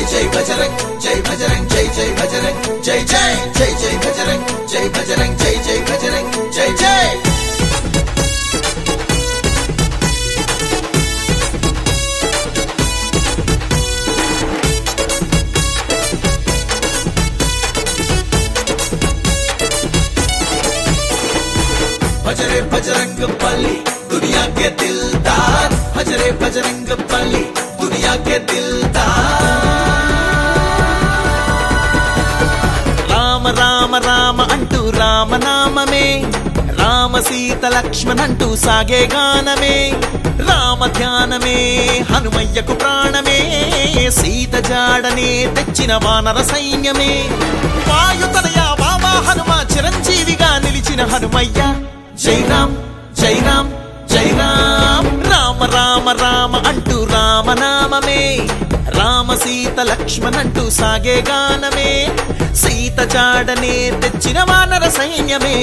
జై బజరంగ్ జై బజరంగ్ జై జై బజరంగ్ జై జై జై జై బజరంగ్ జై బజరంగ్ జై జై బజరంగ్ జై జై भजरे बजरंग बली दुनिया के दिलदार भजरे बजरंग बली दुनिया के दिलदार రామ రామ రామ అంటూ రామనామమే రామ సీత లక్ష్మణ్ అంటూ సాగే గానమే రామ ధ్యానమే హనుమయ్యకు ప్రాణమే సీత జాడనే తెచ్చిన వానర సైన్యమే వాయుతనయ బాబా హనుమ చిరంజీవిగా నిలిచిన హనుమయ్య జై రామ్ జై రామ్ జై రామ్ రామ రామ రామ అంటూ రామనామమే రామ సీత లక్ష్మణ్ అంటూ సాగే గానమే సీత జాడనే తెచ్చిన వానర సైన్యమే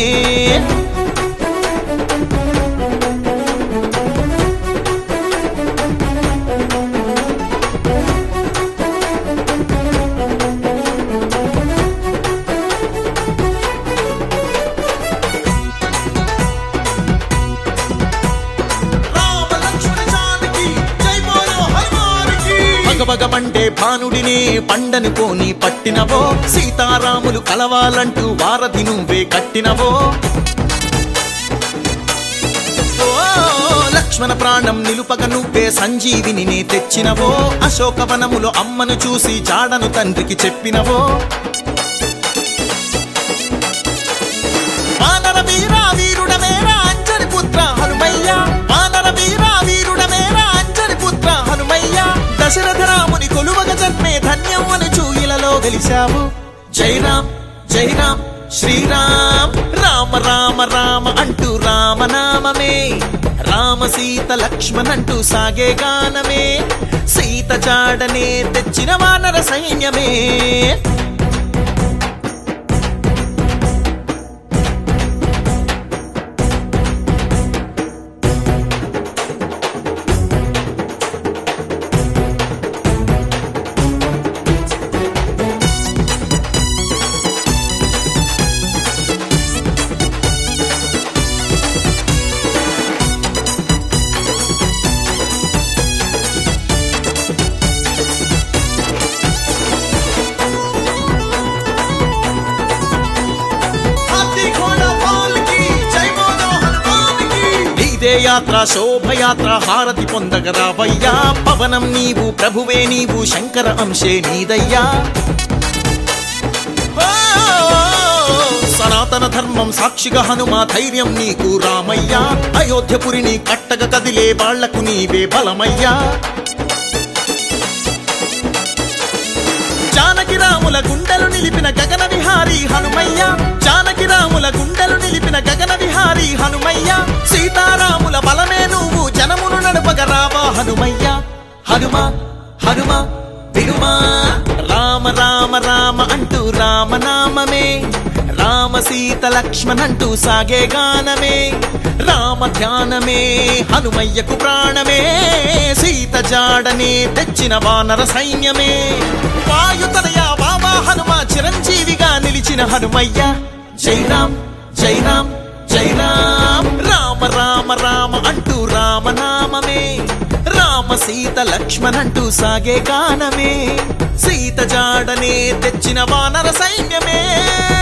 రామ లక్ష్మణ జానకి జై బోలో హనుమానికి భగభగమంటే భానుడిని పండనుకోని పట్టినవో సీతారాములు కలవాలంటూ వారధి నువ్వే కట్టినవో ఓ లక్ష్మణ ప్రాణం నిలుపక నువ్వే సంజీవిని నే తెచ్చినవో అశోకవనములో అమ్మను చూసి జాడను తండ్రికి చెప్పినవో వానర వీరా వీరుడమేరా అంజని పుత్ర హనుమయ్య వానర వీరా వీరుడమేరా అంజని పుత్ర హనుమయ్య దశరథ రాముని కొలువగ జన్మే ధన్యం అని చూయిలలో గెలిచావు జై రామ్ జై రామ్ శ్రీరామ్ రామ రామ రామ అంటూ రామనామమే రామ సీత లక్ష్మణ్ అంటూ సాగే గానమే సీత జాడనే తెచ్చిన వానర సైన్యమే హాథీ ఘోడా పాల్కి జై బోలో హనుమానికి నీదే యాత్ర శోభయాత్ర హారతి పొందగ రావయ్యా పవనం నీవు ప్రభువే నీవు శంకర అంశే నీదయ్యా ఓ, సనాతన ధర్మం సాక్షిగా హనుమ ధైర్యం నీకు రామయ్యా అయోధ్యపురిని కట్టగ కదిలే వాళ్లకు నీవే బలమయ్యా జానకి రాముల గుండెలు నిలిపిన గగన విహారీ హనుమయ్య జానకి రాముల గుండెలు నిలిపిన గగన విహారీ హనుమయ్య సీతారాముల బలమే నువ్వు జనమును నడుపగ రావా హనుమయ్య హనుమ హనుమ వినుమా రామ రామ రామ అంటూ రామనామమే రామ సీత లక్ష్మణ్ అంటూ సాగే గానమే రామ ధ్యానమే హనుమయ్యకు ప్రాణమే సీత జాడనే తెచ్చిన వానర సైన్యమే వాయుతనయ బాబా హనుమ చిరంజీవిగా నిలిచిన హనుమయ్య జై రామ్ జై రామ్ జై రామ్ రామ రామ రామ అంటూ రామనామమే రామ సీత లక్ష్మణ్ అంటూ సాగే గానమే సీత జాడనే తెచ్చిన వానర సైన్యమే